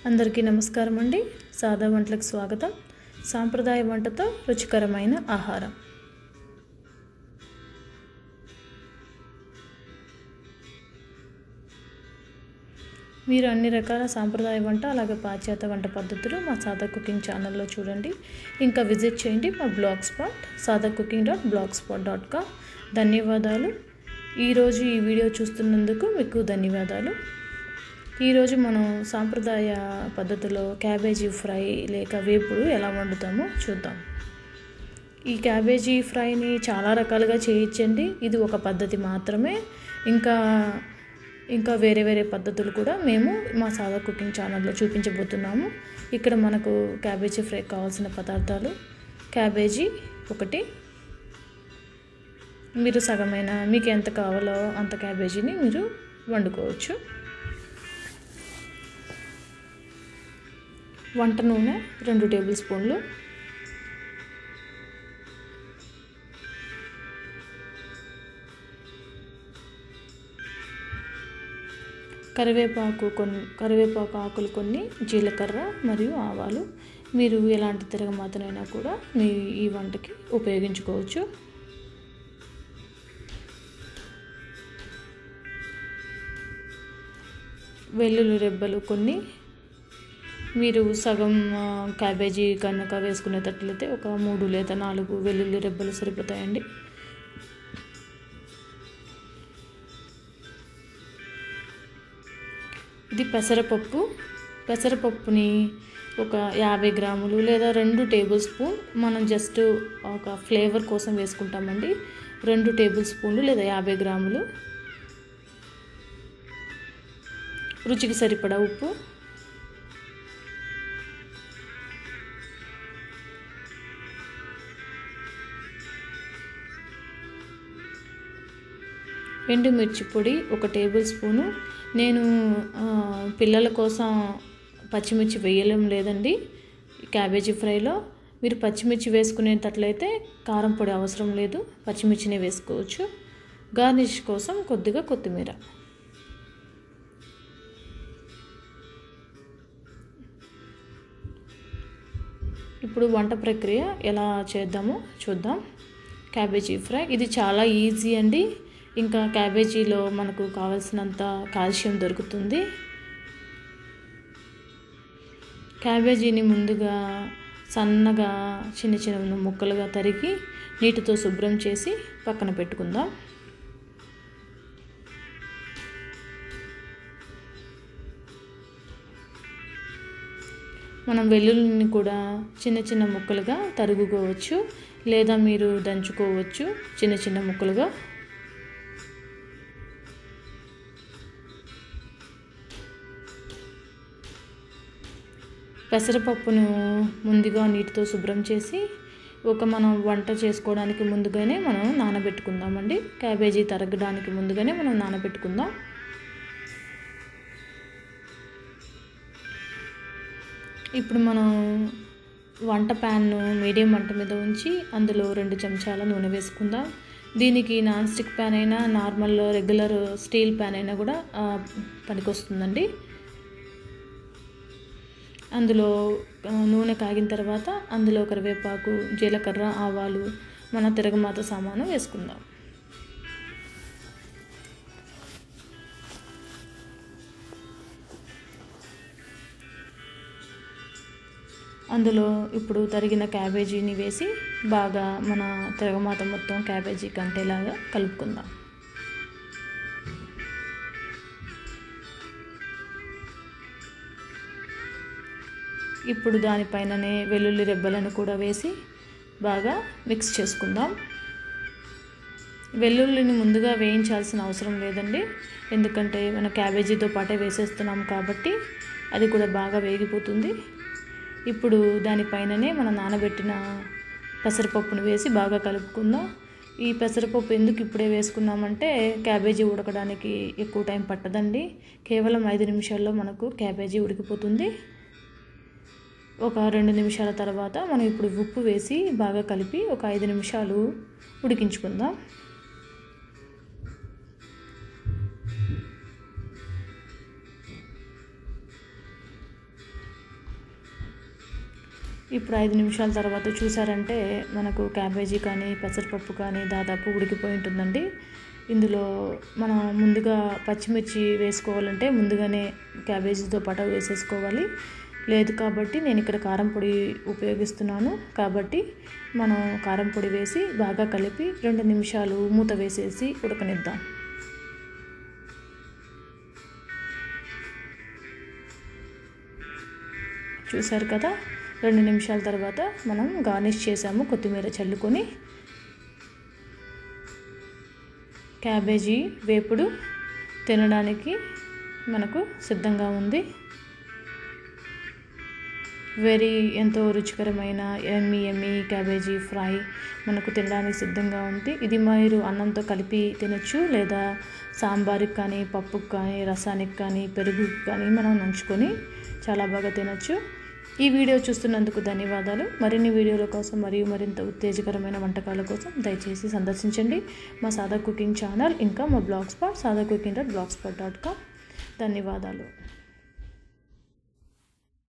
అందరికీ నమస్కారం అండి సాదా వంటలకు స్వాగతం సాంప్రదాయ వంటతో రుచికరమైన ఆహారం మీరు అన్ని రకాల సాంప్రదాయ వంట అలాగే పాశ్చాత్య వంట పద్ధతులు మా సాదా కుకింగ్ ఛానల్లో చూడండి ఇంకా విజిట్ చేయండి మా blogspot Sadaa cooking dot blogspot dot com ధన్యవాదాలు ఈరోజు ఈ వీడియో చూస్తున్నందుకు మీకు ధన్యవాదాలు ఈరోజు మనం సాంప్రదాయ పద్ధతిలో క్యాబేజీ ఫ్రై లేక వేపుడు ఎలా వండుతామో చూద్దాం ఈ క్యాబేజీ ఫ్రైని చాలా రకాలుగా చేయొచ్చండి ఇది ఒక పద్ధతి మాత్రమే ఇంకా ఇంకా వేరే వేరే పద్ధతులు కూడా మేము మా సాదా కుకింగ్ ఛానల్లో చూపించబోతున్నాము ఇక్కడ మనకు క్యాబేజీ ఫ్రై కావాల్సిన పదార్థాలు క్యాబేజీ ఒకటి మీరు సగమైన మీకు ఎంత కావాలో అంత క్యాబేజీని మీరు వండుకోవచ్చు వంట నూనె రెండు టేబుల్ స్పూన్లు కరివేపాకు కొన్ని కరివేపాకు ఆకులు కొన్ని జీలకర్ర మరియు ఆవాలు మీరు ఎలాంటి తిరగమాతనైనా కూడా మీ ఈ వంటకి ఉపయోగించుకోవచ్చు వెల్లుల్లి రెబ్బలు కొన్ని మీరు సగం క్యాబేజీ కనుక వేసుకునేటట్లయితే ఒక మూడు లేదా నాలుగు వెల్లుల్లి రెబ్బలు సరిపోతాయండి ఇది పెసరపప్పు పెసరపప్పుని ఒక యాభై గ్రాములు లేదా రెండు టేబుల్ స్పూన్ మనం జస్ట్ ఒక ఫ్లేవర్ కోసం వేసుకుంటామండి రెండు టేబుల్ స్పూన్లు లేదా యాభై గ్రాములు రుచికి సరిపడా ఉప్పు ఎండుమిర్చి పొడి ఒక టేబుల్ స్పూను నేను పిల్లల కోసం పచ్చిమిర్చి వేయలేం లేదండి క్యాబేజీ ఫ్రైలో మీరు పచ్చిమిర్చి వేసుకునేటట్లయితే కారం పొడి అవసరం లేదు పచ్చిమిర్చినే వేసుకోవచ్చు గార్నిష్ కోసం కొద్దిగా కొత్తిమీర ఇప్పుడు వంట ప్రక్రియ ఎలా చేద్దామో చూద్దాం క్యాబేజీ ఫ్రై ఇది చాలా ఈజీ అండి ఇంకా క్యాబేజీలో మనకు కావలసినంత కాల్షియం దొరుకుతుంది క్యాబేజీని ముందుగా సన్నగా చిన్న చిన్న ముక్కలుగా తరిగి నీటితో శుభ్రం చేసి పక్కన పెట్టుకుందాం మనం వెల్లుల్లిని కూడా చిన్న చిన్న ముక్కలుగా తరుగుకోవచ్చు లేదా మీరు దంచుకోవచ్చు చిన్న చిన్న ముక్కలుగా పెసరపప్పును ముందుగా నీటితో శుభ్రం చేసి ఒక మనం వంట చేసుకోవడానికి ముందుగానే మనం నానబెట్టుకుందామండి క్యాబేజీ తరగడానికి ముందుగానే మనం నానబెట్టుకుందాం ఇప్పుడు మనం వంట ప్యాన్ను మీడియం మంట మీద ఉంచి అందులో రెండు చెంచాల నూనె వేసుకుందాం దీనికి నాన్ స్టిక్ ప్యాన్ అయినా నార్మల్ రెగ్యులర్ స్టీల్ ప్యాన్ అయినా కూడా పనికొస్తుందండి అందులో నూనె కాగిన తర్వాత అందులో కరివేపాకు జీలకర్ర ఆవాలు మన తిరగమాత సామాను వేసుకుందాం అందులో ఇప్పుడు తరిగిన క్యాబేజీని వేసి బాగా మన తిరగమాత మొత్తం క్యాబేజీ కంటేలాగా కలుపుకుందాం ఇప్పుడు దానిపైననే వెల్లుల్లి రెబ్బలను కూడా వేసి బాగా మిక్స్ చేసుకుందాం వెల్లుల్లిని ముందుగా వేయించాల్సిన అవసరం లేదండి ఎందుకంటే మన క్యాబేజీతో పాటే వేసేస్తున్నాం కాబట్టి అది కూడా బాగా వేగిపోతుంది ఇప్పుడు దానిపైననే మనం నానబెట్టిన పెసరపప్పును వేసి బాగా కలుపుకుందాం ఈ పెసరపప్పు ఎందుకు ఇప్పుడే వేసుకున్నామంటే క్యాబేజీ ఉడకడానికి ఎక్కువ టైం పట్టదండి కేవలం ఐదు నిమిషాల్లో మనకు క్యాబేజీ ఉడికిపోతుంది ఒక రెండు నిమిషాల తర్వాత మనం ఇప్పుడు ఉప్పు వేసి బాగా కలిపి ఒక ఐదు నిమిషాలు ఉడికించుకుందాం ఇప్పుడు ఐదు నిమిషాల తర్వాత చూసారంటే మనకు క్యాబేజీ కానీ పెసరపప్పు కానీ దాదాపు ఉడికిపోయి ఉంటుందండి ఇందులో మనం ముందుగా పచ్చిమిర్చి వేసుకోవాలంటే ముందుగానే క్యాబేజీతో పాటు వేసేసుకోవాలి లేదు కాబట్టి నేను ఇక్కడ కారం పొడి ఉపయోగిస్తున్నాను కాబట్టి మనం కారం పొడి వేసి బాగా కలిపి రెండు నిమిషాలు మూత వేసేసి ఉడకనిద్దాం చూసారు కదా రెండు నిమిషాల తర్వాత మనం గార్నిష్ చేసాము కొత్తిమీర చల్లుకొని క్యాబేజీ వేపుడు తినడానికి మనకు సిద్ధంగా ఉంది వెరీ ఎంతో రుచికరమైన ఎమ్మి ఎమ్మి క్యాబేజీ ఫ్రై మనకు తినడానికి సిద్ధంగా ఉంది ఇది మీరు అన్నంతో కలిపి తినచ్చు లేదా సాంబార్కి కానీ పప్పుకి కానీ రసానికి కానీ పెరుగుకి కానీ మనం నంచుకొని చాలా బాగా తినచ్చు ఈ వీడియో చూస్తున్నందుకు ధన్యవాదాలు మరిన్ని వీడియోల కోసం మరియు మరింత ఉత్తేజకరమైన వంటకాల కోసం దయచేసి సందర్శించండి మా సాదా కుకింగ్ ఛానల్ ఇంకా మా blogspot Sadaa cooking dot blogspot dot com ధన్యవాదాలు